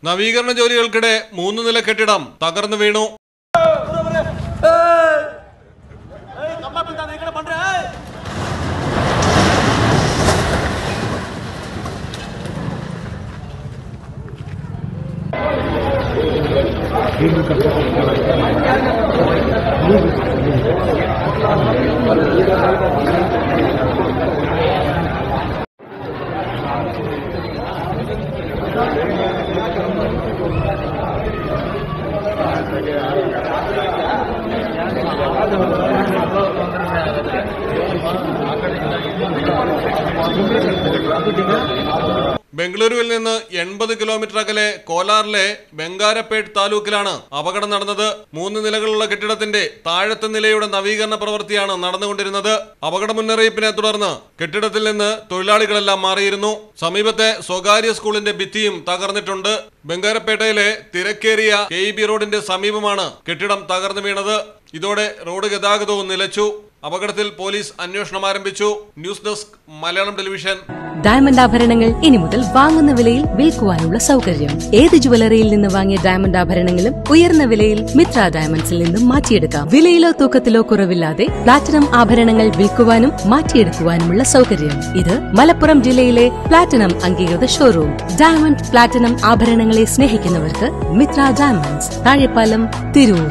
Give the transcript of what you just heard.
നവീകരണ ജോലികൾക്കിടെ മൂന്ന് നില കെട്ടിടം തകർന്നു വീണു ബംഗളൂരുവിൽ നിന്ന് എൺപത് കിലോമീറ്റർ അകലെ കോലാറിലെ ബംഗാരപ്പേട്ട് താലൂക്കിലാണ് അപകടം നടന്നത് മൂന്ന് നിലകളുള്ള കെട്ടിടത്തിന്റെ താഴത്തെ നിലയുടെ നവീകരണ പ്രവൃത്തിയാണ് നടന്നുകൊണ്ടിരുന്നത് അപകട മുന്നറിയിപ്പിനെ തുടർന്ന് കെട്ടിടത്തിൽ നിന്ന് തൊഴിലാളികളെല്ലാം മാറിയിരുന്നു സമീപത്തെ സ്വകാര്യ സ്കൂളിന്റെ ഭിത്തിയും തകർന്നിട്ടുണ്ട് ബംഗാരപ്പേട്ടയിലെ തിരക്കേറിയ കെ ഇ ബി റോഡിന്റെ സമീപമാണ് കെട്ടിടം തകർന്നു വീണത് ഇതോടെ റോഡ് ഗതാഗതവും നിലച്ചു അപകടത്തിൽ പോലീസ് അന്വേഷണം ആരംഭിച്ചു news desk Malayalam television diamond ആഭരണങ്ങൾ ഇനി മുതൽ വാങ്ങുന്ന വിലയിൽ വിൽക്കുവാനുള്ള സൗകര്യം ഏത് ജുവലറിയിൽ നിന്ന് വാങ്ങിയ ഡയമണ്ട് ആഭരണങ്ങളും ഉയർന്ന വിലയിൽ മിത്ര ഡയമണ്ട്സിൽ നിന്നും മാറ്റിയെടുക്കാം വിലയിലോ തൂക്കത്തിലോ കുറവില്ലാതെ പ്ലാറ്റിനം ആഭരണങ്ങൾ വിൽക്കുവാനും മാറ്റിയെടുക്കുവാനുമുള്ള സൗകര്യം ഇത് മലപ്പുറം ജില്ലയിലെ പ്ലാറ്റിനം അംഗീകൃത ഷോറൂം ഡയമണ്ട് പ്ലാറ്റിനം ആഭരണങ്ങളെ സ്നേഹിക്കുന്നവർക്ക് മിത്ര ഡയമണ്ട്സ് താഴെപ്പാലം തിരൂർ